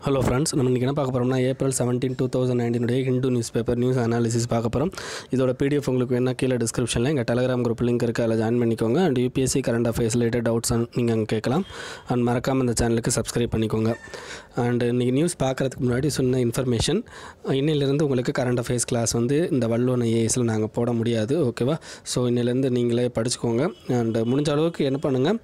hello friends நம்ம இன்றைக்கி என்ன பார்க்க போகிறோம்னா ஏப்ரல் செவன்டீன் டூ தௌசண்ட் நைன்டீனுடைய Hindu newspaper news analysis பார்க்க போகிறோம் இதோட பிடிஎஃப் உங்களுக்கு வேணால் கீழே டிஸ்கிரிப்ஷனில் எங்கள் டெலகிராம் குரூப் லிங்க் இருக்குது அதில் ஜாயின் பண்ணிக்கோங்க and UPSC current affairs related doubts நீங்கள் அங்கே கேட்கலாம் அண்ட் மறக்காமல் இந்த சேனலுக்கு சப்ஸ்கிரைப் பண்ணிக்கோங்க அண்ட் இன்றைக்கி நியூஸ் பார்க்குறதுக்கு முன்னாடி சொன்ன இன்ஃபர்மேஷன் இன்னிலேருந்து உங்களுக்கு கரண்ட் அஃபேர்ஸ் கிளாஸ் வந்து இந்த வல்லுவன் ஏஎஸில் நாங்கள் போட முடியாது ஓகேவா ஸோ இன்னிலேருந்து நீங்களே படிச்சுக்கோங்க அண்ட் முடிஞ்ச அளவுக்கு என்ன பண்ணுங்கள்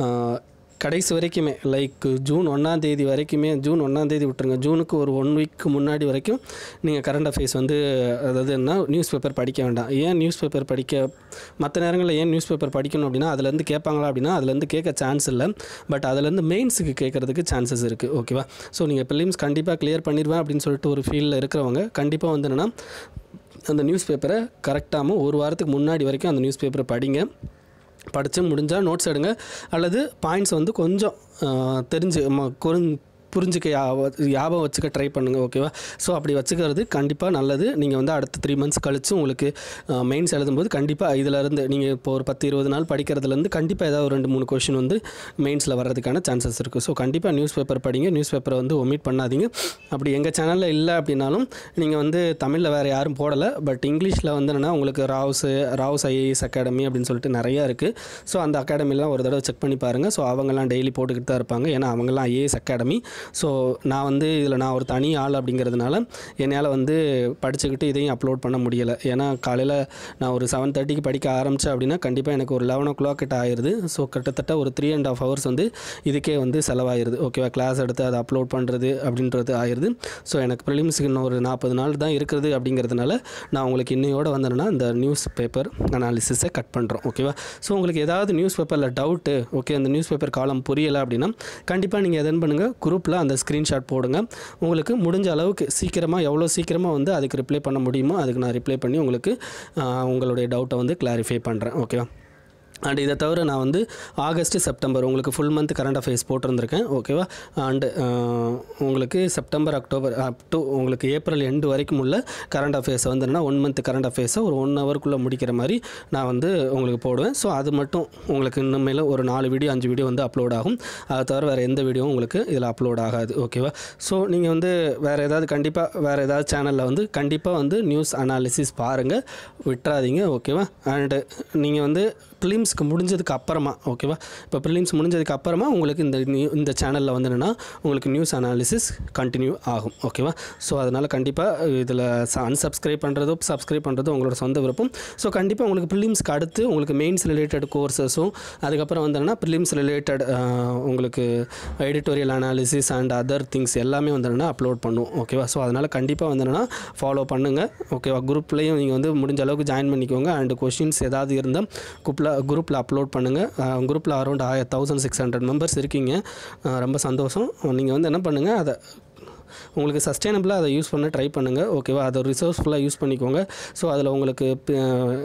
கடைசி வரைக்குமே லைக் ஜூன் ஒன்றாம் தேதி வரைக்குமே ஜூன் ஒன்றாம் தேதி விட்டுருங்க ஜூனுக்கு ஒரு ஒன் வீக் முன்னாடி வரைக்கும் நீங்கள் கரண்ட் அஃபேர்ஸ் வந்து அதாவது என்ன நியூஸ் பேப்பர் படிக்க வேண்டாம் ஏன் நியூஸ் பேப்பர் படிக்க மற்ற நேரங்களில் ஏன் நியூஸ் பேப்பர் படிக்கணும் அப்படின்னா அதுலேருந்து கேட்பாங்களா அப்படின்னா அதுலேருந்து கேட்க சான்ஸ் இல்லை பட் அதுலேருந்து மெயின்ஸுக்கு கேட்குறதுக்கு சான்சஸ் இருக்குது ஓகேவா ஸோ நீங்கள் ப்ரிலிம்ஸ் கண்டிப்பாக கிளியர் பண்ணிடுவேன் அப்படின்னு சொல்லிட்டு ஒரு ஃபீல்டில் இருக்கிறவங்க கண்டிப்பாக வந்து என்னென்னா அந்த நியூஸ் பேப்பரை கரெக்டாமல் ஒரு வாரத்துக்கு முன்னாடி வரைக்கும் அந்த நியூஸ் பேப்பரை படிங்க படித்து முடிஞ்சால் நோட்ஸ் எடுங்க அல்லது பாயிண்ட்ஸ் வந்து கொஞ்சம் ஆஹ், தெரிஞ்சு ம குறுஞ் புரிஞ்சுக்க யா- ஞாபகம் வச்சுக்க ட்ரை பண்ணுங்கள் ஓகேவா ஸோ அப்படி வச்சுக்கிறது கண்டிப்பாக நல்லது நீங்கள் வந்து அடுத்த த்ரீ மந்த்ஸ் கழிச்சு உங்களுக்கு மெயின்ஸ் எழுதும்போது கண்டிப்பாக இதிலேருந்து நீங்கள் இப்போ ஒரு பத்து இருபது நாள் படிக்கிறதுலேருந்து கண்டிப்பாக ஏதாவது ஒரு ரெண்டு மூணு கொஷின் வந்து மெயின்ஸில் வர்றதுக்கான சான்சஸ் இருக்குது ஸோ கண்டிப்பாக நியூஸ் பேப்பர் படிங்க நியூஸ் பேப்பரை வந்து ஒமிட் பண்ணாதீங்க அப்படி எங்கள் சேனலில் இல்லை அப்படின்னாலும் நீங்கள் வந்து தமிழில் வேறு யாரும் போடலை பட் இங்கிலீஷில் வந்து என்னென்னா உங்களுக்கு ராவ்ஸ் ராவ்ஸ் ஐஏஎஸ் அகாடமி அப்படின்னு சொல்லிட்டு நிறையா இருக்குது ஸோ அந்த அகாடமிலாம் ஒரு தடவை செக் பண்ணி பாருங்கள் ஸோ அவங்கெல்லாம் டெய்லி போட்டுக்கிட்டு தான் இருப்பாங்க ஏன்னா அவங்கெல்லாம் ஐஏஎஸ் அகாடமி ஸோ நான் வந்து இதில் நான் ஒரு தனி ஆள் அப்படிங்கிறதுனால என்னால் வந்து படிச்சுக்கிட்டு இதையும் அப்லோட் பண்ண முடியலை ஏன்னா காலையில் நான் ஒரு செவன் தேர்ட்டிக்கு படிக்க ஆரம்பித்தேன் அப்படின்னா கண்டிப்பாக எனக்கு ஒரு லெவன் ஓ கிளாக் கிட்ட ஆயிடுது ஸோ கிட்டத்தட்ட ஒரு த்ரீ அண்ட் ஆஃப் ஹவர்ஸ் வந்து இதுக்கே வந்து செலவாயிருது ஓகேவா கிளாஸ் எடுத்து அதை அப்லோட் பண்ணுறது அப்படின்றது ஆயிடுது ஸோ எனக்கு ப்ரிலிம்ஸுக்கு இன்னும் ஒரு நாற்பது நாள் தான் இருக்குது அப்படிங்கிறதுனால நான் உங்களுக்கு இன்னையோட வந்தேன்னா இந்த நியூஸ் பேப்பர் அனாலிசிஸை கட் பண்ணுறோம் ஓகேவா ஸோ உங்களுக்கு ஏதாவது நியூஸ் பேப்பரில் டவுட்டு ஓகே அந்த நியூஸ் பேப்பர் காலம் புரியலை அப்படின்னா கண்டிப்பாக நீங்கள் எதன் பண்ணுங்கள் குரூப்பில் அந்த ஸ்க்ரீன்ஷாட் போடுங்க உங்களுக்கு முடிஞ்ச அளவுக்கு சீக்கிரமாக எவ்வளோ சீக்கிரமாக வந்து அதுக்கு ரிப்ளை பண்ண முடியுமோ அதுக்கு நான் ரிப்ளை பண்ணி உங்களுக்கு ஆஹ், உங்களுடைய டவுட்டை வந்து கிளாரிஃபை பண்ணுறேன் ஓகேவா அண்ட் இதை தவிர நான் வந்து ஆகஸ்ட் செப்டம்பர் உங்களுக்கு ஃபுல் மந்த் கரண்ட் அஃபேர்ஸ் போட்டிருந்திருக்கேன் ஓகேவா அண்டு உங்களுக்கு செப்டம்பர் அக்டோபர் அப் டு உங்களுக்கு ஏப்ரல் எண்டு வரைக்கும் உள்ள கரண்ட் அஃபேர்ஸை வந்து என்னன்னா ஒன் மந்த் கரண்ட் அஃபேர்ஸை ஒரு ஒன் ஹவருக்குள்ளே முடிக்கிற மாதிரி நான் வந்து உங்களுக்கு போடுவேன் ஸோ அது மட்டும் உங்களுக்கு இன்னுமேல ஒரு நாலு வீடியோ அஞ்சு வீடியோ வந்து அப்லோட் ஆகும் அதை தவிர வேறு எந்த வீடியோவும் உங்களுக்கு இதில் அப்லோட் ஆகாது ஓகேவா ஸோ நீங்கள் வந்து வேறு ஏதாவது கண்டிப்பாக வேறு ஏதாவது சேனலில் வந்து கண்டிப்பாக வந்து நியூஸ் அனாலிசிஸ் பாருங்கள் விட்டுறாதீங்க ஓகேவா அண்டு நீங்கள் வந்து ப்ரிலிம்ஸ்க்கு முடிஞ்சதுக்கு அப்புறமா ஓகேவா இப்போ ப்ரிலிம்ஸ் முடிஞ்சதுக்கு அப்புறமா உங்களுக்கு இந்த நியூ இந்த சேனலில் வந்து என்னென்னா உங்களுக்கு நியூஸ் அனாலிசிஸ் கண்டினியூ ஆகும் ஓகேவா ஸோ அதனால் கண்டிப்பாக இதில் அன்சப்ஸ்கிரைப் பண்ணுறதோ சப்ஸ்கிரைப் பண்ணுறதோ உங்களோட சொந்த விருப்பம் ஸோ கண்டிப்பாக உங்களுக்கு ப்ரிலிம்ஸ்க்கு அடுத்து உங்களுக்கு மெயின்ஸ் ரிலேட்டட் கோர்சஸும் அதுக்கப்புறம் வந்து என்னென்னா ப்ரிலிம்ஸ் ரிலேட்டட் உங்களுக்கு editorial analysis and other things எல்லாமே வந்து என்னென்னா அப்லோட் பண்ணுவோம் ஓகேவா ஸோ அதனால் கண்டிப்பாக வந்து என்னென்னா ஃபாலோ பண்ணுங்கள் ஓகேவா குரூப்லேயும் நீங்கள் வந்து முடிஞ்ச அளவுக்கு ஜாயின் பண்ணிக்கோங்க அண்ட் கொஷின்ஸ் ஏதாவது இருந்தால் குரூப்பில் குரூப்பில் அப்லோட் பண்ணுங்கள் குரூப்பில் அரௌண்ட் ஆய தௌசண்ட் சிக்ஸ் ஹண்ட்ரட் மெம்பர்ஸ் இருக்கீங்க அஹ் ரொம்ப சந்தோஷம் நீங்கள் வந்து என்ன பண்ணுங்கள் அதை உங்களுக்கு சஸ்டைனபிளாக அதை யூஸ் பண்ண ட்ரை பண்ணுங்கள் ஓகேவா அதை ரிசோர்ஸ்ஃபுல்லாக யூஸ் பண்ணிக்கோங்க ஸோ அதில் உங்களுக்கு ப-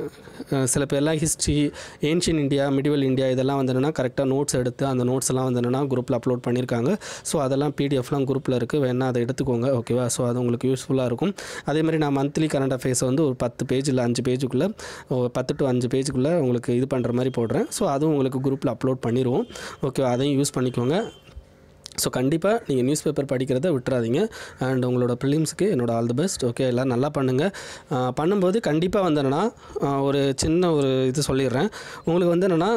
அஹ் சில பேர்லாம் history ancient India medieval India இதெல்லாம் வந்து என்னென்னா கரெக்டாக நோட்ஸ் எடுத்து அந்த நோட்ஸ் எல்லாம் வந்து என்னென்னா குரூப்பில் அப்லோட் பண்ணியிருக்காங்க ஸோ அதெல்லாம் பிடிஎஃப்லாம் குரூப்பில் இருக்குது வேணால் அதை எடுத்துக்கோங்க ஓகேவா ஸோ அது உங்களுக்கு யூஸ்ஃபுல்லாக இருக்கும் அதே மாதிரி நான் மந்த்லி கரண்ட் அஃபேர்ஸ் வந்து ஒரு பத்து பேஜ் இல்லை அஞ்சு பேஜுக்குள்ளே பத்து டு அஞ்சு பேஜுக்குள்ளே உங்களுக்கு இது பண்ணுற மாதிரி போடுறேன் ஸோ அதுவும் உங்களுக்கு குரூப்பில் அப்லோட் பண்ணிடுவோம் ஓகேவா அதையும் யூஸ் பண்ணிக்கோங்க ஸோ கண்டிப்பாக நீங்கள் நியூஸ் பேப்பர் படிக்கிறத விட்டுறாதீங்க அண்ட் உங்களோட ப்ரிலிம்ஸ்க்கு என்னோட ஆல் தி பெஸ்ட் ஓகே எல்லாம் நல்லா பண்ணுங்கள் ஆஹ் பண்ணும்போது கண்டிப்பாக வந்து என்னென்னா ஆஹ் ஒரு சின்ன ஒரு இது சொல்லிடுறேன் உங்களுக்கு வந்து என்னென்னா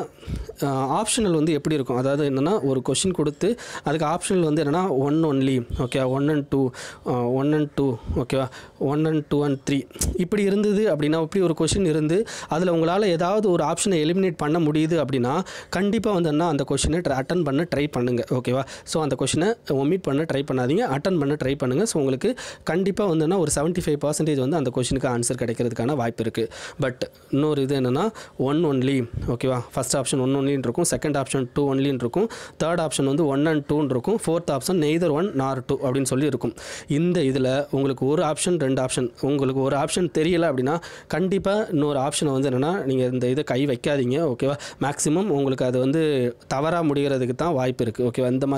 ஆப்ஷனல் வந்து எப்படி இருக்கும் அதாவது என்னென்னா ஒரு கொஷின் கொடுத்து அதுக்கு ஆப்ஷனல் வந்து என்னென்னா one only okay one and two one and two ஓகேவா one and two and three இப்படி இருந்தது அப்படின்னா இப்படி ஒரு கொஷின் இருந்து அதில் உங்களால் ஏதாவது ஒரு ஆப்ஷனை எலிமினேட் பண்ண முடியுது அப்படின்னா கண்டிப்பாக வந்து என்ன அந்த கொஷினை அட்டன் பண்ண ட்ரை பண்ணுங்கள் ஓகேவா ஸோ அந்த கொஷினை ஒமிட் பண்ண ட்ரை பண்ணாதீங்க அட்டன் பண்ண ட்ரை பண்ணுங்கள் ஸோ உங்களுக்கு கண்டிப்பாக வந்துன்னா ஒரு செவன்ட்டி ஃபைவ் பர்சன்டேஜ் வந்து அந்த கொஷினுக்கு ஆன்சர் கிடைக்கிறதுக்கான வாய்ப்பு இருக்குது பட் இன்னொரு இது என்னென்னா ஒன் ஒன்லி ஓகேவா ஃபஸ்ட் ஆப்ஷன் ஒன் ஒன்லின்னு இருக்கும் செகண்ட் ஆப்ஷன் டூ ஒன்லின்னு இருக்கும் தேர்ட் ஆப்ஷன் வந்து ஒன் அண்ட் டூன்னு இருக்கும் fourth option neither one nor two அப்படின்னு சொல்லி இருக்கும் இந்த இதில் உங்களுக்கு ஒரு ஆப்ஷன் ரெண்டு ஆப்ஷன் உங்களுக்கு ஒரு ஆப்ஷன் தெரியல அப்படின்னா கண்டிப்பாக இன்னொரு ஆப்ஷனை வந்து என்னென்னா நீங்கள் இந்த இதை கை வைக்காதீங்க ஓகேவா மேக்ஸிமம் உங்களுக்கு அது வந்து தவறாக முடிகிறதுக்கு தான் வாய்ப்பு இருக்குது ஓகேவா இந்த மாதிரியான கொஷின்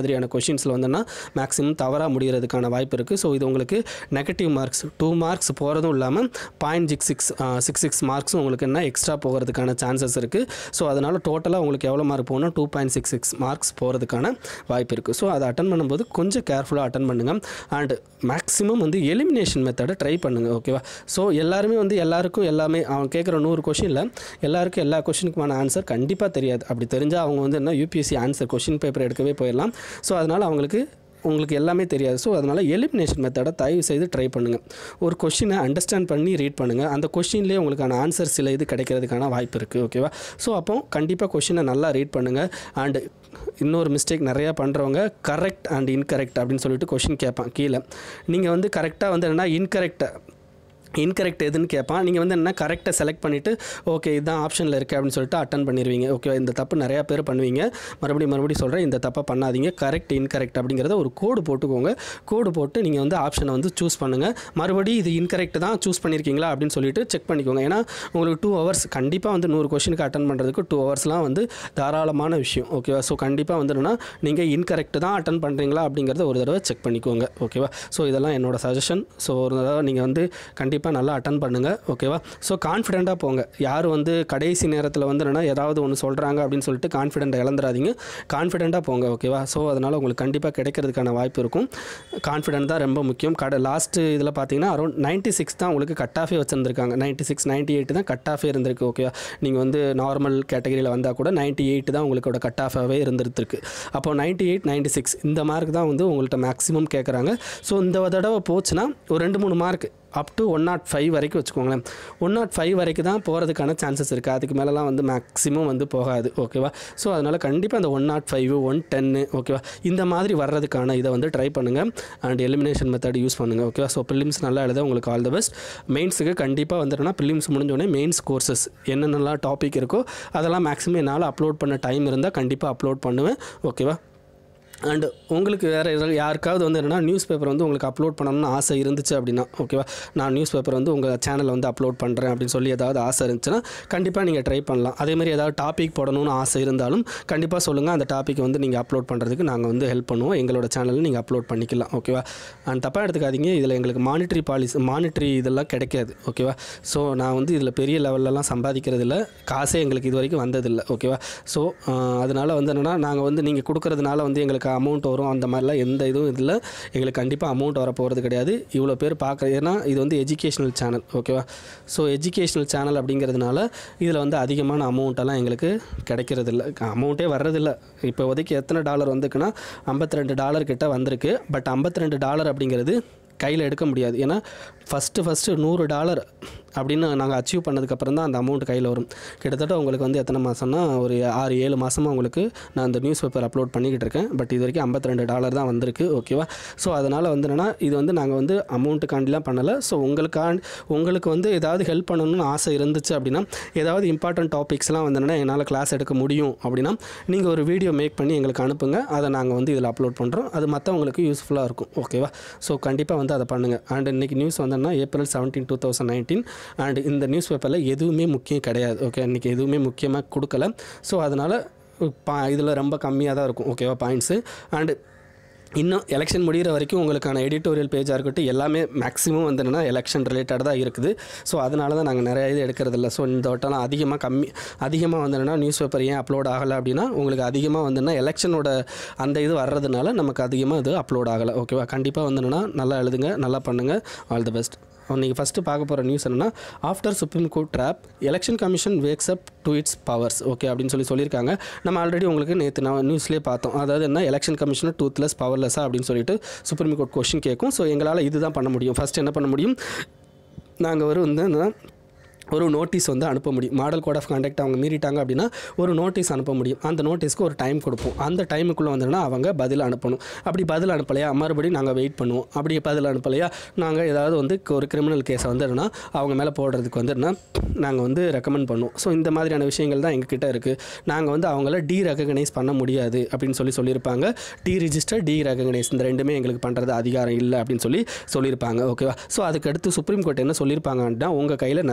கொஷின்ஸில் வந்துன்னா மேக்ஸிமம் தவறாக முடிகிறதுக்கான வாய்ப்பு இருக்குது ஸோ இது உங்களுக்கு நெகட்டிவ் மார்க்ஸ் டூ மார்க்ஸ் போகிறதும் இல்லாமல் point six six six six மார்க்ஸும் உங்களுக்கு என்ன எக்ஸ்ட்ரா போகிறதுக்கான சான்சஸ் இருக்குது ஸோ அதனால் டோட்டலாக உங்களுக்கு எவ்வளோ மார்க் போகணும் two point six six marks போகிறதுக்கான வாய்ப்பு இருக்குது ஸோ அதை அட்டன் பண்ணும்போது கொஞ்சம் கேர்ஃபுல்லாக அட்டன் பண்ணுங்கள் அண்ட் மேக்ஸிமம் வந்து எலிமினேஷன் மெத்தடை ட்ரை பண்ணுங்கள் ஓகேவா ஸோ எல்லாருமே வந்து எல்லாருக்கும் எல்லாமே அவன் கேட்குற நூறு கொஷினில் எல்லாருக்கும் எல்லா கொஷினுக்குமான ஆன்சர் கண்டிப்பாக தெரியாது அப்படி தெரிஞ்சால் அவங்க வந்து என்ன யூபிஎஸ்சி ஆன்சர் கொஷின் பேப்பர் எடுக்கவே போயிடலாம் ஸோ அதனால் அவங்களுக்கு உங்களுக்கு எல்லாமே தெரியாது ஸோ அதனால் எலிமினேஷன் மெத்தடை தயவு செய்து ட்ரை பண்ணுங்கள் ஒரு கொஷினை அண்டர்ஸ்டாண்ட் பண்ணி ரீட் பண்ணுங்கள் அந்த கொஷின்லேயே உங்களுக்கான ஆன்சர் சில இது கிடைக்கிறதுக்கான வாய்ப்பு இருக்குது ஓகேவா ஸோ அப்போ கண்டிப்பாக கொஷினை நல்லா ரீட் பண்ணுங்கள் அண்ட் இன்னொரு மிஸ்டேக் நிறையா பண்ணுறவங்க கரெக்ட் அண்ட் இன்கரெக்ட் அப்படின்னு சொல்லிட்டு கொஷின் கேட்பான் கீழே நீங்கள் வந்து கரெக்டாக வந்து என்னென்னா இன்கரெக்டை இன்கரெக்ட் எதுன்னு கேட்பான் நீங்கள் வந்து என்ன கரெக்டாக செலக்ட் பண்ணிவிட்டு ஓகே இதுதான் ஆப்ஷனில் இருக்குது அப்படின்னு சொல்லிட்டு அட்டன் பண்ணிடுவீங்க ஓகே இந்த தப்பு நிறையா பேர் பண்ணுவீங்க மறுபடியும் மறுபடியும் சொல்கிறேன் இந்த தப்பை பண்ணாதீங்க கரெக்ட் இன்கரெக்ட் அப்படிங்கிறத ஒரு கோடு போட்டுக்கோங்க கோடு போட்டு நீங்கள் வந்து ஆப்ஷனை வந்து சூஸ் பண்ணுங்கள் மறுபடியும் இது இன்கரெக்ட் தான் சூஸ் பண்ணியிருக்கீங்களா அப்படின்னு சொல்லிட்டு செக் பண்ணிக்கோங்க ஏன்னா உங்களுக்கு டூ ஹவர்ஸ் கண்டிப்பாக வந்து நூறு கொஷினுக்கு அட்டன் பண்ணுறதுக்கு டூ ஹவர்ஸ்லாம் வந்து தாராளமான விஷயம் ஓகேவா ஸோ கண்டிப்பாக வந்து என்னன்னா நீங்கள் இன்கரெக்ட் தான் அட்டன் பண்ணுறீங்களா அப்படிங்கிறத ஒரு தடவை செக் பண்ணிக்கோங்க ஓகேவா ஸோ இதெல்லாம் என்னோட சஜஷன் ஸோ ஒரு தடவை நீங்கள் வந்து கண்டிப்பாக நல்லா அட்டன் பண்ணுங்கள் ஓகேவா ஸோ கான்ஃபிடெண்ட்டாக போங்க யார் வந்து கடைசி நேரத்தில் வந்து என்னென்னா ஏதாவது ஒன்று சொல்கிறாங்க அப்படின்னு சொல்லிட்டு கான்ஃபிடென்ட் இழந்துடாதீங்க கான்ஃபிடெண்ட்டாக போங்க ஓகேவா ஸோ அதனால் உங்களுக்கு கண்டிப்பாக கிடைக்கிறதுக்கான வாய்ப்பு இருக்கும் கான்ஃபிடென்ட் தான் ரொம்ப முக்கியம் கடை லாஸ்ட்டு இதில் பார்த்தீங்கன்னா அரௌண்ட் நைன்ட்டி சிக்ஸ் தான் உங்களுக்கு கட் ஆஃபே வச்சுருந்துருக்காங்க நைன்ட்டி சிக்ஸ் நைன்ட்டி எயிட் தான் கட் ஆஃபே இருந்திருக்கு ஓகேவா நீங்கள் வந்து நார்மல் கேட்டகரியில் வந்தால் கூட நைன்ட்டி எயிட் தான் உங்களுக்கோட கட் ஆஃபாகவே இருந்துருக்கு அப்போ நைன்ட்டி எயிட் நைன்ட்டி சிக்ஸ் இந்த மார்க் தான் வந்து உங்கள்கிட்ட மேக்ஸிமம் கேட்குறாங்க ஸோ இந்த தடவை போச்சுன்னா ஒரு ரெண்டு மூணு mark up to one naught five வரைக்கும் வச்சுக்கோங்களேன் ஒன் நாட் ஃபைவ் வரைக்கும் தான் போகிறதுக்கான சான்சஸ் இருக்குது அதுக்கு மேலெலாம் வந்து மேக்ஸிமம் வந்து போகாது ஓகேவா ஸோ அதனால் கண்டிப்பாக அந்த ஒன் நாட் ஃபைவ் ஒன் டென்னு ஓகேவா இந்த மாதிரி வர்றதுக்கான இதை வந்து ட்ரை பண்ணுங்கள் அண்ட் எலிமினேஷன் மெத்தட் யூஸ் பண்ணுங்கள் ஓகேவா ஸோ ப்ரிலிம்ஸ் நல்லா எழுத உங்களுக்கு ஆல் த பெஸ்ட் மெயின்ஸுக்கு கண்டிப்பாக வந்துட்டுனா ப்ரிலிம்ஸ் முடிஞ்சோடனே மெயின்ஸ் கோர்சஸ் என்னென்னலாம் டாபிக் இருக்கோ அதெல்லாம் மேக்ஸிமம் என்னால் அப்லோட் பண்ண டைம் இருந்தால் கண்டிப்பாக அப்லோட் பண்ணுவேன் ஓகேவா அண்டு உங்களுக்கு வேறு எதாவது யாருக்காவது வந்து என்னென்னா நியூஸ் பேப்பர் வந்து உங்களுக்கு அப்லோட் பண்ணணும்னு ஆசை இருந்துச்சு அப்படின்னா ஓகேவா நான் நியூஸ் பேப்பர் வந்து உங்கள் சேனலில் வந்து அப்லோட் பண்ணுறேன் அப்படின்னு சொல்லி ஏதாவது ஆசை இருந்துச்சுன்னா கண்டிப்பாக நீங்கள் ட்ரை பண்ணலாம் அதே மாதிரி ஏதாவது டாபிக் போடணும்னு ஆசை இருந்தாலும் கண்டிப்பாக சொல்லுங்கள் அந்த டாபிக் வந்து நீங்கள் அப்லோட் பண்ணுறதுக்கு நாங்கள் வந்து ஹெல்ப் பண்ணுவோம் எங்களோட சேனலில் நீங்கள் அப்லோட் பண்ணிக்கலாம் ஓகேவா அண்ட் தப்பாக எடுத்துக்காதீங்க இதில் எங்களுக்கு மானிட்ரி பாலிசி மானிட்ரி இதெல்லாம் கிடைக்காது ஓகேவா ஸோ நான் வந்து இதில் பெரிய லெவல்லலாம் சம்பாதிக்கிறது இல்லை காசே எங்களுக்கு இது வரைக்கும் வந்ததில்லை ஓகேவா ஸோ அதனால் வந்து என்னென்னா நாங்கள் வந்து நீங்கள் கொடுக்குறதுனால வந்து எங்களுக்கு அமௌண்ட் வரும் அந்த மாதிரிலாம் எந்த இதுவும் இதில் எங்களுக்கு கண்டிப்பாக அமௌண்ட் வர போகிறது கிடையாது இவ்வளோ பேர் பார்க்குற ஏன்னா இது வந்து எஜுகேஷ்னல் சேனல் ஓகேவா ஸோ எஜுகேஷ்னல் சேனல் அப்படிங்கிறதுனால இதில் வந்து அதிகமான அமௌண்ட்டெல்லாம் எங்களுக்கு கிடைக்கிறதில்ல அமௌண்ட்டே வர்றதில்ல இப்போதைக்கு எத்தனை டாலர் வந்துக்குன்னா ஐம்பத்தி ரெண்டு டாலர் கிட்ட வந்திருக்கு பட் ஐம்பத்தி ரெண்டு டாலர் அப்படிங்கிறது கையில் எடுக்க முடியாது ஏன்னா ஃபஸ்ட்டு ஃபஸ்ட்டு நூறு டாலர் அப்படின்னு நாங்கள் அச்சீவ் பண்ணதுக்கப்புறம் தான் அந்த அமௌண்ட் கையில் வரும் கிட்டத்தட்ட உங்களுக்கு வந்து எத்தனை மாதம்னா ஒரு ஆறு ஏழு மாதமாக உங்களுக்கு நான் அந்த நியூஸ் பேப்பர் அப்லோட் பண்ணிக்கிட்டு இருக்கேன் பட் இது வரைக்கும் ஐம்பத்தி ரெண்டு டாலர் தான் வந்திருக்கு ஓகேவா ஸோ அதனால் வந்து என்னென்னா இது வந்து நாங்கள் வந்து அமௌண்ட்டுக்காண்டிலாம் பண்ணலை ஸோ உங்களுக்காண்டி உங்களுக்கு வந்து ஏதாவது ஹெல்ப் பண்ணணும்னு ஆசை இருந்துச்சு அப்படின்னா ஏதாவது இம்பார்ட்டன்ட் டாபிக்ஸ்லாம் வந்து என்னென்னா என்னால் கிளாஸ் எடுக்க முடியும் அப்படின்னா நீங்கள் ஒரு வீடியோ மேக் பண்ணி எங்களுக்கு அனுப்புங்க அதை நாங்கள் வந்து இதில் அப்லோட் பண்ணுறோம் அது மற்றவங்களுக்கு யூஸ்ஃபுல்லாக இருக்கும் ஓகேவா ஸோ கண்டிப்பாக வந்து அதை பண்ணுங்கள் அண்ட் இன்றைக்கி நியூஸ் வந்தோன்னா April seventeen two thousand nineteen and இந்த நியூஸ் பேப்பரில் எதுவுமே முக்கியம் கிடையாது ஓகே இன்றைக்கி எதுவுமே முக்கியமாக கொடுக்கல ஸோ அதனால் பா இதில் ரொம்ப கம்மியாக தான் இருக்கும் ஓகேவா பாயிண்ட்ஸு அண்டு இன்னும் எலெக்ஷன் முடிகிற வரைக்கும் உங்களுக்கான எடிட்டோரியல் பேஜாக இருக்கட்டும் எல்லாமே மேக்ஸிமம் வந்து என்னென்னா எலெக்ஷன் ரிலேட்டட் தான் இருக்குது ஸோ அதனால தான் நாங்கள் நிறைய இது எடுக்கிறதில்ல ஸோ இந்த வட்டம்லாம் அதிகமாக கம்மி அதிகமாக வந்து என்னென்னா நியூஸ் பேப்பர் ஏன் அப்லோட் ஆகலை அப்படின்னா உங்களுக்கு அதிகமாக வந்துன்னா எலெக்ஷனோட அந்த இது வர்றதுனால நமக்கு அதிகமாக இது அப்லோட் ஆகலை ஓகேவா கண்டிப்பாக வந்து என்னென்னா நல்லா எழுதுங்க நல்லா பண்ணுங்கள் ஆல் தி பெஸ்ட் நீங்கள் ஃபஸ்ட்டு பார்க்க போகிற நியூஸ் என்னென்னா after Supreme Court drop election commission wakes up to its powers okay அப்படின்னு சொல்லி சொல்லியிருக்காங்க நம்ம ஆல்ரெடி உங்களுக்கு நேற்று நான் நியூஸ்லேயே பார்த்தோம் அதாவது என்ன எலெக்ஷன் கமிஷனர் டூத்லெஸ் பவர்லெஸ்ஸாக அப்படின்னு சொல்லிட்டு சுப்ரீம் கோர்ட் கொஷின் கேட்கும் ஸோ எங்களால் இதுதான் பண்ண முடியும் ஃபஸ்ட் என்ன பண்ண முடியும் நாங்கள் ஒரு வந்து என்ன ஒரு நோட்டீஸ் வந்து அனுப்ப முடியும் மாடல் கோட் ஆஃப் கான்டாக்ட் அவங்க மீறிட்டாங்க அப்படின்னா ஒரு நோட்டீஸ் அனுப்ப முடியும் அந்த நோட்டீஸ்க்கு ஒரு டைம் கொடுப்போம் அந்த டைமுக்குள்ளே வந்தோன்னா அவங்க பதில் அனுப்பணும் அப்படி பதில் அனுப்பலையா மறுபடியும் நாங்கள் வெயிட் பண்ணுவோம் அப்படி பதில் அனுப்பலையா நாங்கள் ஏதாவது வந்து ஒரு கிரிமினல் கேஸை வந்துடுனா அவங்க மேலே போடுறதுக்கு வந்துடுனா நாங்கள் வந்து ரெக்கமெண்ட் பண்ணுவோம் ஸோ இந்த மாதிரியான விஷயங்கள் தான் எங்ககிட்ட இருக்குது நாங்கள் வந்து அவங்கள டி ரெகக்னைஸ் பண்ண முடியாது அப்படின்னு சொல்லி சொல்லியிருப்பாங்க டி ரிஜிஸ்டர் டி ரெகக்னைஸ் இந்த ரெண்டுமே எங்களுக்கு பண்ணுறது அதிகாரம் இல்லை அப்படின்னு சொல்லி சொல்லியிருப்பாங்க ஓகேவா ஸோ அதுக்கு அடுத்து சுப்ரீம் கோர்ட் என்ன சொல்லியிருப்பாங்க அப்படின்னா உங்கள் கையில் நிறைய அதிகாரம்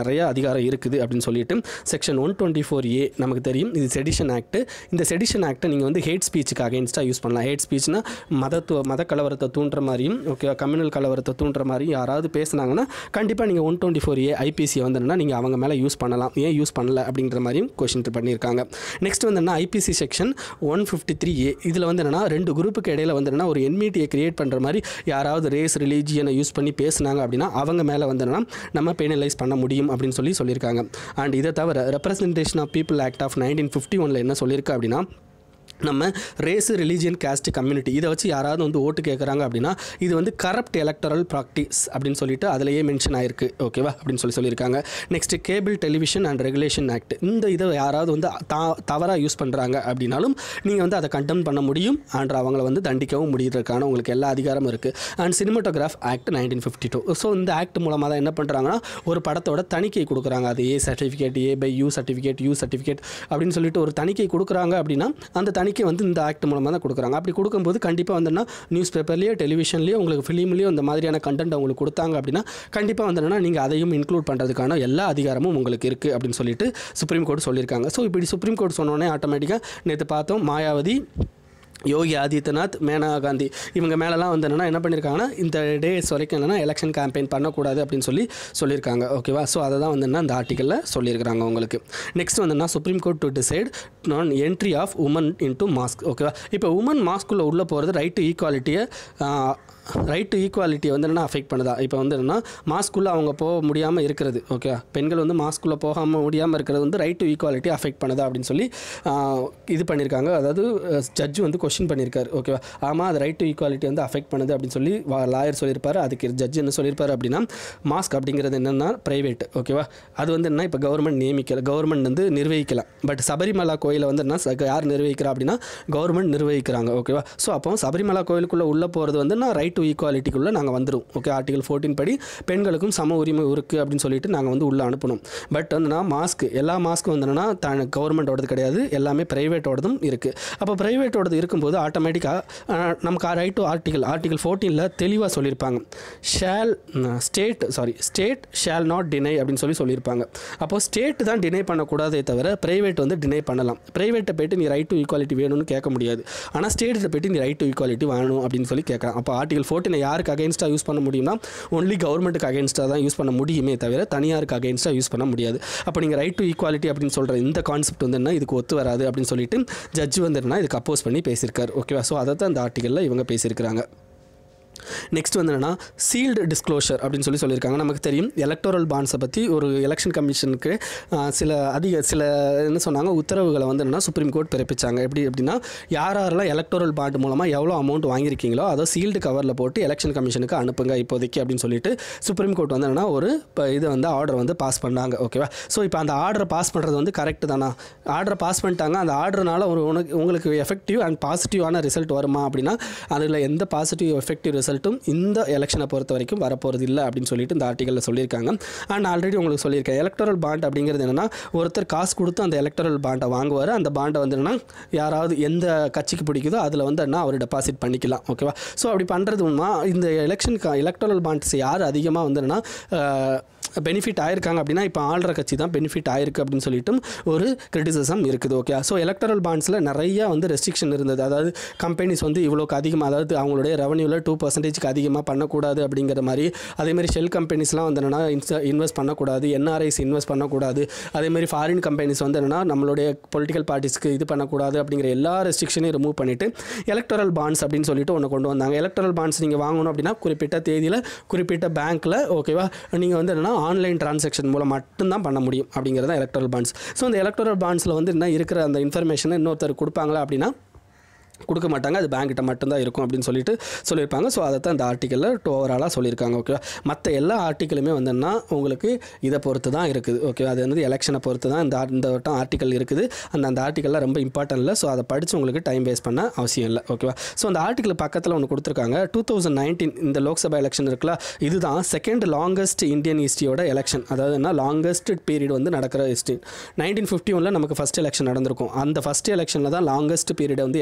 அதிகாரம் இருக்குது அப்படின்னு சொல்லிட்டு section one twenty four A நமக்கு தெரியும் இது செடிஷன் ஆக்ட் இந்த செடிஷன் ஆக்ட்டை நீங்கள் வந்து ஹேட் ஸ்பீச்சுக்கு அகைன்ஸ்டாக யூஸ் பண்ணலாம் ஹேட் ஸ்பீச்னா மதத்துவ மத கலவரத்தை தூண்டுற மாதிரியும் ஓகே கம்யூனல் கலவரத்தை தூண்டுற மாதிரியும் யாராவது பேசுனாங்கன்னா கண்டிப்பாக நீங்கள் one twenty four A IPC வந்துன்னா நீங்கள் அவங்க மேலே யூஸ் பண்ணலாம் ஏன் யூஸ் பண்ணல அப்படிங்கிற மாதிரியும் கொஷின் பண்ணியிருக்காங்க நெக்ஸ்ட் வந்து என்ன IPC section one fifty three A இதில் வந்து என்னன்னா ரெண்டு குரூப்புக்கு இடையில வந்து என்னன்னா ஒரு என்மிட்டியை கிரியேட் பண்ணுற மாதிரி யாராவது ரேஸ் ரிலீஜியனை யூஸ் பண்ணி பேசுனாங்க அப்படின்னா அவங்க மேலே வந்து என்னன்னா நம்ம பெனலைஸ் பண்ண முடியும் அப்படின்னு சொல்லி சொல்லியிருக்காங்க அண்ட் இதை தவிர representation of people act of nineteen fifty ஒனில் என்ன சொல்லியிருக்கு அப்படின்னா நம்ம ரேஸு ரிலீஜியன் கேஸ்ட் கம்யூனிட்டி இதை வச்சு யாராவது வந்து ஓட்டு கேட்குறாங்க அப்படின்னா இது வந்து கரப்ட் எலக்டரல் ப்ராக்டிஸ் அப்படின்னு சொல்லிட்டு அதிலேயே மென்ஷன் ஆயிருக்கு ஓகேவா அப்படின்னு சொல்லி சொல்லியிருக்காங்க next cable television and regulation act இந்த இதை யாராவது வந்து த தவறாக யூஸ் பண்ணுறாங்க அப்படின்னாலும் நீங்கள் வந்து அதை கண்டெம் பண்ண முடியும் அண்ட் அவங்கள வந்து தண்டிக்கவும் முடியறதுக்கான உங்களுக்கு எல்லா அதிகாரமும் இருக்குது and cinematograph act nineteen fifty two so இந்த ஆக்ட் மூலமாக தான் என்ன பண்ணுறாங்கன்னா ஒரு படத்தோட தணிக்கை கொடுக்குறாங்க அது A certificate A by U certificate U certificate அப்படின்னு சொல்லிட்டு ஒரு தணிக்கை கொடுக்குறாங்க அப்படின்னா அந்த தணிக்கை வந்து இந்த ஆக்ட் மூலமாக தான் கொடுக்குறாங்க அப்படி கொடுக்கும்போது கண்டிப்பாக வந்துன்னா நியூஸ் பேப்பர்லேயோ டெலிவிஷன்லேயோ உங்களுக்கு ஃபிலிம்லேயோ இந்த மாதிரியான கண்டென்ட் அவங்களுக்கு கொடுத்தாங்க அப்படின்னா கண்டிப்பாக வந்துன்னா நீங்கள் அதையும் இன்க்ளூட் பண்ணுறதுக்கான எல்லா அதிகாரமும் உங்களுக்கு இருக்குது அப்படின்னு சொல்லிட்டு சுப்ரீம் கோர்ட் சொல்லியிருக்காங்க ஸோ இப்படி சுப்ரீம் கோர்ட் சொன்னோடனே ஆட்டோமேட்டிக்காக நேற்று பார்த்தோம் மாயாவதி யோகி ஆதித்யநாத் மேனகா காந்தி இவங்க மேலெலாம் வந்து என்னென்னா என்ன பண்ணியிருக்காங்கன்னா இந்த டேஸ் வரைக்கும் என்னென்னா எலெக்ஷன் கேம்பெயின் பண்ணக்கூடாது அப்படின்னு சொல்லி சொல்லியிருக்காங்க ஓகேவா ஸோ அதை தான் வந்து என்ன இந்த ஆர்டிக்கலில் சொல்லியிருக்கிறாங்க உங்களுக்கு நெக்ஸ்ட் வந்துன்னா சுப்ரீம் கோர்ட் டு டிசைட் நான் entry of women into mosque ஓகேவா இப்போ உமன் மாஸ்க்குள்ளே உள்ளே போகிறது ரைட் டு ஈக்குவாலிட்டியை ரைட் டு ஈக்குவாலிட்டியை வந்து என்ன அஃபெக்ட் பண்ணுதா இப்போ வந்து என்னென்னா மாஸ்க்குள்ளே அவங்க போக முடியாமல் இருக்கிறது ஓகே பெண்கள் வந்து மாஸ்க்குள்ளே போகாமல் முடியாமல் இருக்கிறது வந்து ரைட் டு ஈக்குவாலிட்டி அஃபெக்ட் பண்ணுதா அப்படின்னு சொல்லி ஆஹ், இது பண்ணியிருக்காங்க அதாவது ஜட்ஜ் வந்து கொஷின் பண்ணியிருக்காரு ஓகேவா ஆமாம் அது ரைட் டு ஈக்குவாலிட்டி வந்து அஃபெக்ட் பண்ணுது அப்படின்னு சொல்லி லாயர் சொல்லியிருப்பாரு அதுக்கு ஜட்ஜ் என்ன சொல்லியிருப்பாரு அப்படின்னா மாஸ்க் அப்படிங்கிறது என்னென்னா ப்ரைவேட் ஓகேவா அது வந்து என்ன இப்போ கவர்மெண்ட் நியமிக்கல கவர்மெண்ட் வந்து நிர்வகிக்கலாம் பட் சபரிமலா கோயிலை வந்து என்ன ச- யார் நிர்வகிக்கிறா அப்படின்னா கவர்மெண்ட் நிர்வகிக்கிறாங்க ஓகேவா ஸோ அப்போ சபரிமலா கோயிலுக்குள்ளே உள்ளே போகிறது வந்து நான் ரைட் டு ஈக்குவாலிட்டிக்குள்ளே நாங்கள் வந்துடும் ஓகே ஆர்டிகல் ஃபோர்டீன் படி பெண்களுக்கும் சம உரிமை இருக்குது அப்படின்னு சொல்லிட்டு நாங்கள் வந்து உள்ளே அனுப்பணும் பட் வந்துன்னா மாஸ்க் எல்லா மாஸ்க்கும் வந்துன்னா தான் கவர்மெண்ட்டோடது கிடையாது எல்லாமே ப்ரைவேட்டோடதும் இருக்குது அப்போ ப்ரைவேட்டோடது இருக்கும்போது ஆட்டோமேட்டிக்காக நமக்கு ரைட் டு ஆர்டிகல் ஆர்டிகல் ஃபோர்டீனில் தெளிவாக சொல்லியிருப்பாங்க shall state sorry state shall not deny அப்படின்னு சொல்லி சொல்லியிருப்பாங்க அப்போது ஸ்டேட் தான் டினை பண்ணக்கூடாதே தவிர ப்ரைவேட் வந்து டினை பண்ணலாம் ப்ரைவேட்டை போயிட்டு நீ ரைட் டு ஈக்குவாலிட்டி வேணும்னு கேட்க முடியாது ஆனால் ஸ்டேட்டில் போயிட்டு நீ ரைட் டு ஈக்குவாலிட்டி வேணும் அப்படின்னு சொல்லி கேட்கலாம் அப்போ ஆர்டிகல் ஃபோர்டீனை யாருக்கு அகைன்ஸ்டாக யூஸ் பண்ண முடியும்னா ஒன்லி கவர்மெண்ட்டுக்கு அகைன்ஸ்டாக தான் யூஸ் பண்ண முடியுமே தவிர தனியாருக்கு அகைன்ஸ்டாக யூஸ் பண்ண முடியாது அப்போ நீங்கள் ரைட் டு ஈக்குவாலிட்டி அப்படின்னு சொல்கிற இந்த கான்செப்ட் வந்து என்ன இதுக்கு ஒத்து வராது அப்படின்னு சொல்லிட்டு ஜட்ஜ் வந்து என்ன இதுக்கு அப்போஸ் பண்ணி பேசியிருக்காரு ஓகேவா ஸோ அதை தான் இந்த ஆர்டிக்கலில் இவங்க பேசியிருக்கிறாங்க நெக்ஸ்ட் வந்து என்னன்னா சீல்டு டிஸ்க்ளோஷர் அப்படின்னு சொல்லி சொல்லியிருக்காங்க நமக்கு தெரியும் எலக்டோரல் பாண்ட்ஸை பற்றி ஒரு எலெக்ஷன் கமிஷனுக்கு ஆஹ், சில அதிக சில என்ன சொன்னாங்க உத்தரவுகளை வந்து என்னன்னா சுப்ரீம் கோர்ட் பிறப்பிச்சாங்க எப்படி அப்படின்னா யார் யாரெல்லாம் எலக்டோரல் பாண்ட் மூலமாக எவ்வளோ அமௌண்ட் வாங்கியிருக்கீங்களோ அதை சீல்டு கவரில் போட்டு எலெக்ஷன் கமிஷனுக்கு அனுப்புங்க இப்போதைக்கு அப்படின்னு சொல்லிட்டு சுப்ரீம் கோர்ட் வந்து என்னன்னா ஒரு இப்போ இது வந்து ஆர்டர் வந்து பாஸ் பண்ணாங்க ஓகேவா ஸோ இப்போ அந்த ஆர்டரை பாஸ் பண்ணுறது வந்து கரெக்ட் தானா ஆர்டரை பாஸ் பண்ணிட்டாங்க அந்த ஆர்டர்னால ஒரு உனக்கு உங்களுக்கு எஃபெக்டிவ் அண்ட் பாசிட்டிவான ரிசல்ட் வருமா அப்படின்னா அதில் எந்த பாசிட்டிவ் எஃபெக்டிவ் ரிசல்ட்டும் இந்த எலெக்ஷனை பொறுத்த வரைக்கும் வரப்போகிறது இல்லை அப்படின்னு சொல்லிட்டு இந்த ஆர்டிக்கலில் சொல்லியிருக்காங்க அண்ட் ஆல்ரெடி உங்களுக்கு சொல்லியிருக்கேன் எலக்டரல் பாண்ட் அப்படிங்கிறது என்னென்னா ஒருத்தர் காசு கொடுத்து அந்த எலக்டரல் பாண்டை வாங்குவார் அந்த பாண்டை வந்து என்னன்னா யாராவது எந்த கட்சிக்கு பிடிக்குதோ அதில் வந்து என்ன அவர் டெபாசிட் பண்ணிக்கலாம் ஓகேவா ஸோ அப்படி பண்ணுறது மூலமா இந்த எலெக்ஷனுக்கு எலக்டரல் பாண்ட்ஸ் யார் அதிகமாக வந்து என்னன்னா பெனிஃபிட் ஆயிருக்காங்க அப்படின்னா இப்போ ஆள்ற கட்சி தான் பெனிஃபிட் ஆயிருக்கு அப்படின்னு சொல்லிட்டும் ஒரு கிரிட்டிசிசம் இருக்குது ஓகே ஸோ எலக்டரல் பாண்ட்ஸில் நிறைய வந்து ரெஸ்ட்ரிக்ஷன் இருந்தது அதாவது கம்பெனிஸ் வந்து இவ்வளோக்கு அதிகமாக அதாவது அவங்களுடைய ரெவன்யூவில் டூ பர்சன்டேஜ்க்கு அதிகமாக பண்ணக்கூடாது அப்படிங்கிற மாதிரி அதேமாதிரி ஷெல் கம்பெனிஸ்லாம் வந்து என்னென்னா இன்வெஸ்ட் பண்ணக்கூடாது என்ஆர்ஐஸ் இன்வெஸ்ட் பண்ணக்கூடாது அதேமாதிரி ஃபாரின் கம்பெனிஸ் வந்து என்னென்னா நம்மளுடைய பொலிட்டிக்கல் பார்ட்டிஸ்க்கு இது பண்ணக்கூடாது அப்படிங்கிற எல்லா ரெஸ்ட்ரிக்ஷனையும் ரிமூவ் பண்ணிவிட்டு எலக்டரல் பாண்ட்ஸ் அப்படின்னு சொல்லிட்டு ஒன்று கொண்டு வந்தாங்க எலக்டரல் பாண்ட்ஸ் நீங்கள் வாங்கணும் அப்படின்னா குறிப்பிட்ட தேதியில் குறிப்பிட்ட பேங்க்கில் ஓகேவா நீங்கள் வந்து என்னென்னா ஆன்லைன் டிரான்சாக்ஷன் மூலம் மட்டும்தான் பண்ண முடியும் அப்படிங்கிறது தான் எலக்டரல் பாண்ட்ஸ் ஸோ அந்த எலக்டரல் பாண்ட்ஸில் வந்து என்ன இருக்கிற அந்த இன்ஃபர்மேஷனை இன்னொருத்தர் கொடுப்பாங்களா அப்படின்னா கொடுக்க மாட்டாங்க அது பேங்க்கிட்ட மட்டும்தான் இருக்கும் அப்படின்னு சொல்லிட்டு சொல்லியிருப்பாங்க ஸோ அதை தான் இந்த ஆர்டிக்கலில் டூ ஓவராலாக சொல்லியிருக்காங்க ஓகேவா மற்ற எல்லா ஆர்டிக்கலுமே வந்துன்னா உங்களுக்கு இதை பொறுத்து தான் இருக்குது ஓகே அது வந்து எலெக்ஷனை பொறுத்து தான் இந்த ஆ- இந்த வட்டம் ஆர்டிக்கல் இருக்குது அந்த அந்த ஆர்டிக்கல்லாம் ரொம்ப இம்பார்ட்டன்ட் இல்லை ஸோ அதை படித்து உங்களுக்கு டைம் வேஸ்ட் பண்ண அவசியம் இல்லை ஓகேவா ஸோ அந்த ஆர்டிக்கல் பக்கத்தில் ஒன்று கொடுத்துருக்காங்க டூ தௌசண்ட் நைன்டீன் இந்த லோக்சபா எலெக்ஷன் இருக்குல்ல இதுதான் செகண்ட் லாங்கஸ்ட் இந்தியன் ஹிஸ்ட்ரியோட எலெக்ஷன் அதாவது என்ன லாங்கஸ்ட் பீரியட் வந்து நடக்கிற ஹிஸ்ட்ரி நைன்டீன் ஃபிஃப்டி ஒனில் நமக்கு ஃபஸ்ட் எலெக்ஷன் நடந்திருக்கும் அந்த ஃபஸ்ட் எலெக்ஷனில் தான் லாங்கஸ்ட் பீரியட் வந்து எலெக்ஷன் கண்டக்ட்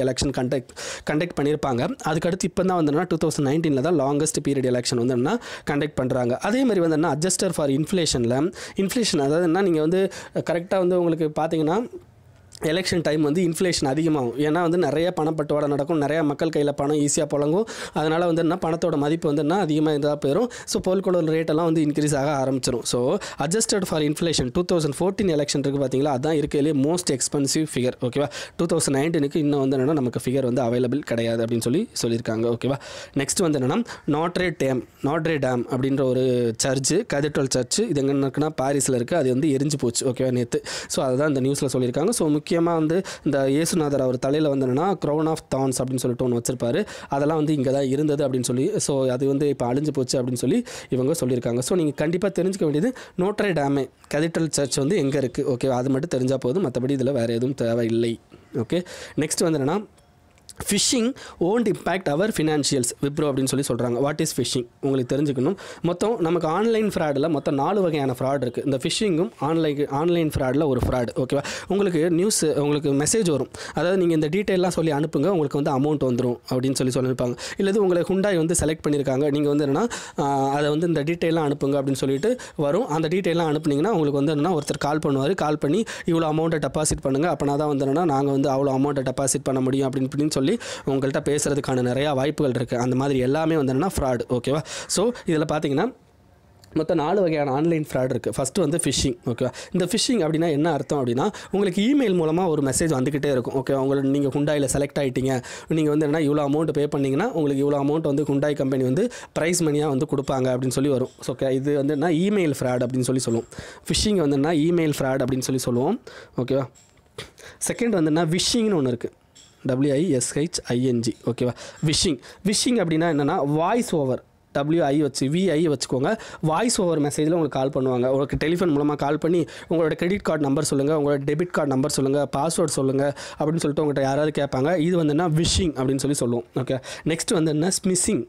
கண்டக்ட் கண்டக்ட் பண்ணியிருப்பாங்க அதுக்கடுத்து இப்போ தான் வந்து டூ தௌசண்ட் நைன்டீனில் தான் லாங்கஸ்ட் பீரியட் எலெக்ஷன் வந்து என்ன கண்டக்ட் பண்ணுறாங்க அதே மாதிரி வந்து என்ன அட்ஜஸ்டர் ஃபார் இன்ஃப்ளேஷனில் இன்ஃப்ளேஷன் அதாவது என்ன நீங்கள் வந்து கரெக்டாக வந்து உங்களுக்கு பார்த்தீங்கன்னா எலெக்ஷன் டைம் வந்து இன்ஃப்ளேஷன் அதிகமாகும் ஏன்னா வந்து நிறைய பணப்பட்டுவாடை நடக்கும் நிறைய மக்கள் கையில் பணம் ஈஸியாக புழங்கும் அதனால் வந்து என்ன பணத்தோட மதிப்பு வந்து என்ன அதிகமாக இருந்தால் போயிடும் ஸோ பொருட்களோட ரேட்டெல்லாம் வந்து இன்க்ரீஸ் ஆக ஆரம்பிச்சிடும் so adjusted for inflation two thousand fourteen election இருக்குது பார்த்தீங்களா அதான் இருக்கிறதுலே மோஸ்ட் எக்ஸ்பென்சிவ் ஃபிகர் ஓகேவா டூ தௌசண்ட் நைன்டீனுக்கு இன்னும் வந்து என்னென்னா நமக்கு ஃபிகர் வந்து அவைலபிள் கிடையாது அப்படின்னு சொல்லி சொல்லியிருக்காங்க ஓகேவா நெக்ஸ்ட் வந்து என்னென்னா நாட்ரே டேம் நாட்ரே டேம் அப்படின்ற ஒரு சர்ச்சு கதீட்ரல் சர்ச்சு இது எங்கே இருக்குன்னா பாரிஸில் இருக்குது அது வந்து எரிஞ்சு போச்சு ஓகேவா நேற்று ஸோ அதுதான் இந்த நியூஸில் சொல்லியிருக்காங்க ஸோ முக்கியமாக வந்து இந்த இயேசுநாதர் அவர் தலையில் வந்து என்னன்னா க்ரௌன் ஆஃப் தான்ஸ் அப்படின்னு சொல்லிட்டு ஒன்று வச்சிருப்பாரு அதெல்லாம் வந்து இங்கே தான் இருந்தது அப்படின்னு சொல்லி ஸோ அது வந்து இப்போ அழிஞ்சு போச்சு அப்படின்னு சொல்லி இவங்க சொல்லியிருக்காங்க ஸோ நீங்கள் கண்டிப்பாக தெரிஞ்சுக்க வேண்டியது நோட்ரே டேமே கதீட்ரல் சர்ச் வந்து எங்கே இருக்குது ஓகே அது மட்டும் தெரிஞ்சால் போதும் மற்றபடி இதில் வேறு எதுவும் தேவையில்லை ஓகே நெக்ஸ்ட் வந்து என்னென்னா phishing won't impact our financials Wipro அப்படின்னு சொல்லி சொல்கிறாங்க வாட் இஸ் ஃபிஷிங் உங்களுக்கு தெரிஞ்சுக்கணும் மொத்தம் நமக்கு ஆன்லைன் ஃப்ராடில் மொத்தம் நாலு வகையான ஃப்ராட் இருக்குது இந்த ஃபிஷிங்கும் ஆன்லைன் ஆன்லைன் ஃப்ராடில் ஒரு ஃப்ராட் ஓகேவா உங்களுக்கு நியூஸ் உங்களுக்கு மெசேஜ் வரும் அதாவது நீங்கள் இந்த டீட்டெயிலாம் சொல்லி அனுப்புங்க உங்களுக்கு வந்து அமௌண்ட் வந்துடும் அப்படின்னு சொல்லி சொல்லியிருப்பாங்க இல்லது உங்களை ஹுண்டாய் வந்து செலக்ட் பண்ணியிருக்காங்க நீங்கள் வந்து என்னென்னா அதை வந்து இந்த டீட்டெயிலாம் அனுப்புங்க அப்படின்னு சொல்லிட்டு வரும் அந்த டீட்டெயிலாம் அனுப்புனீங்கன்னா உங்களுக்கு வந்து என்னென்னா ஒருத்தர் கால் பண்ணுவார் கால் பண்ணி இவ்வளோ அமௌண்ட்டை டெபாசிட் பண்ணுங்கள் அப்போனா தான் வந்து என்னென்னா நாங்கள் வந்து அவ்வளோ அமௌண்ட்டை டெபாசிட் பண்ண முடியும் அப்படின்னு இப்படின்னு சொல்லி உங்கள்கிட்ட பேசுகிறதுக்கான நிறையா வாய்ப்புகள் இருக்குது அந்த மாதிரி எல்லாமே வந்து என்னென்னா ஃப்ராட் ஓகேவா ஸோ இதில் பார்த்தீங்கன்னா மொத்தம் நாலு வகையான ஆன்லைன் ஃப்ராட் இருக்குது ஃபஸ்ட்டு வந்து ஃபிஷிங் ஓகேவா இந்த ஃபிஷிங் அப்படின்னா என்ன அர்த்தம் அப்படின்னா உங்களுக்கு இமெயில் மூலமாக ஒரு மெசேஜ் வந்துக்கிட்டே இருக்கும் ஓகே உங்களுக்கு நீங்கள் ஹுண்டாயில் செலக்ட் ஆகிட்டீங்க நீங்கள் வந்து என்ன இவ்வளோ அமௌண்ட் பே பண்ணிங்கன்னா உங்களுக்கு இவ்வளோ அமௌண்ட் வந்து ஹுண்டாய் கம்பெனி வந்து ப்ரைஸ் மணியாக வந்து கொடுப்பாங்க அப்படின்னு சொல்லி வரும் ஸோ ஓகே இது வந்து என்ன இமெயில் ஃப்ராட் அப்படின்னு சொல்லி சொல்லுவோம் ஃபிஷிங் வந்து என்ன இமெயில் ஃப்ராட் அப்படின்னு சொல்லி சொல்லுவோம் ஓகேவா செகண்ட் வந்து என்ன விஷிங்னு ஒன்று இருக்குது டபிள்யூஐஎஸ்ஹெச் ஐஎன்ஜி ஓகேவா விஷிங் விஷிங் அப்படின்னா என்னென்னா வாய்ஸ் ஓவர் டபிள்யூஐ வச்சு விஐ வச்சுக்கோங்க வாய்ஸ் ஓவர் மெசேஜில் உங்களுக்கு கால் பண்ணுவாங்க உங்களுக்கு டெலிஃபோன் மூலமாக கால் பண்ணி உங்களோட கிரெடிட் கார்டு நம்பர் சொல்லுங்கள் உங்களோட டெபிட் கார்டு நம்பர் சொல்லுங்கள் பாஸ்வேர்ட் சொல்லுங்கள் அப்படின்னு சொல்லிட்டு உங்கள்கிட்ட யாராவது கேட்பாங்க இது வந்து என்ன விஷிங் அப்படின்னு சொல்லி சொல்லுவோம் ஓகே நெக்ஸ்ட் வந்து என்ன ஸ்மிஸ்ஸிங்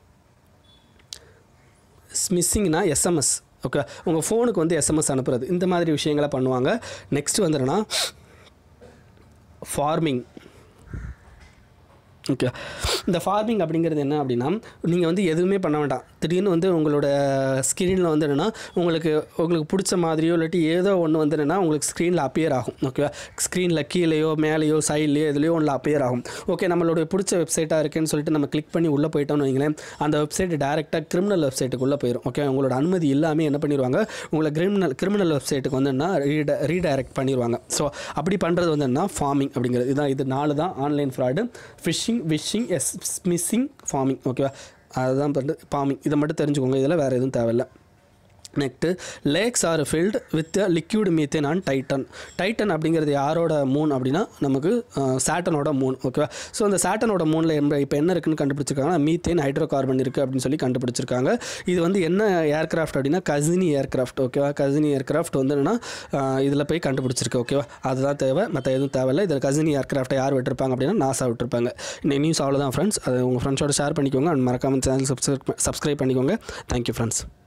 ஸ்மிஸ்ஸிங்னா எஸ்எம்எஸ் ஓகே உங்கள் ஃபோனுக்கு வந்து எஸ்எம்எஸ் அனுப்புறது இந்த மாதிரி விஷயங்களை பண்ணுவாங்க நெக்ஸ்ட் வந்து என்னன்னா ஃபார்மிங் ஓகே இந்த ஃபார்மிங் அப்படிங்கிறது என்ன அப்படின்னா நீங்கள் வந்து எதுவுமே பண்ண வேண்டாம் திடீர்னு வந்து உங்களோட ஸ்க்ரீனில் வந்து என்னென்னா உங்களுக்கு உங்களுக்கு பிடிச்ச மாதிரியோ இல்லாட்டி ஏதோ ஒன்று வந்து என்னென்னா உங்களுக்கு ஸ்க்ரீனில் அப்பியர் ஆகும் ஓகேவா ஸ்க்ரீனில் கீழேயோ மேலேயோ சைட்லேயோ எதுலேயோ ஒன்று அப்பியர் ஆகும் ஓகே நம்மளோட பிடிச்ச வெப்சைட்டாக இருக்குன்னு சொல்லிட்டு நம்ம கிளிக் பண்ணி உள்ளே போயிட்டோம்னு வைங்களேன் அந்த வெப்சைட் டேரெக்டாக கிரிமினல் வெப்சைட்டுக்குள்ளே போயிடும் ஓகே உங்களோட அனுமதி இல்லாமல் என்ன பண்ணிடுவாங்க உங்களை கிரிமினல் கிரிமினல் வெப்சைட்டுக்கு வந்து என்ன ரீட ரீடைரக்ட் பண்ணிடுவாங்க ஸோ அப்படி பண்ணுறது வந்து என்ன ஃபார்மிங் அப்படிங்கிறது இதுதான் இது நாலு தான் online fraud phishing vishing smishing pharming ஓகேவா அதுதான் வந்து ஃபார்மிங் இதை மட்டும் தெரிஞ்சுக்கோங்க இதில் வேறு எதுவும் தேவையில்லை next lakes are filled with liquid methane and Titan Titan அப்படிங்கிறது யாரோட மூன் அப்படின்னா நமக்கு சாட்டனோட மூன் ஓகேவா ஸோ அந்த சாட்டனோட மூனில் இப்போ என்ன இருக்குன்னு கண்டுபிடிச்சிருக்காங்கன்னா மீத்தேன் ஹைட்ரோ கார்பன் இருக்குது அப்படின்னு சொல்லி கண்டுபிடிச்சிருக்காங்க இது வந்து என்ன ஏர்கிராஃப்ட் அப்படின்னா கசினி ஏர்கிராஃப்ட் ஓகேவா கசினி ஏர்கிராஃப்ட் வந்து என்னென்னா இதில் போய் கண்டுபிடிச்சிருக்கு ஓகேவா அதுதான் தேவை மற்ற எதுவும் தேவையில்லை இதில் கசினி ஏர்கிராஃப்ட்டை யார் விட்டுருப்பாங்க அப்படின்னா நாசா விட்டுருப்பாங்க இன்னைக்கு நியூஸ் அவ்வளோதான் ஃப்ரெண்ட்ஸ் அது உங்கள் ஃப்ரெண்ட்ஸோட ஷேர் பண்ணிக்கோங்க அண்ட் மறக்காமல் சேனல் சப்ஸ்கிரைப் சப்ஸ்கிரைப் பண்ணிக்கோங்க தேங்க்யூ ஃப்ரெண்ட்ஸ்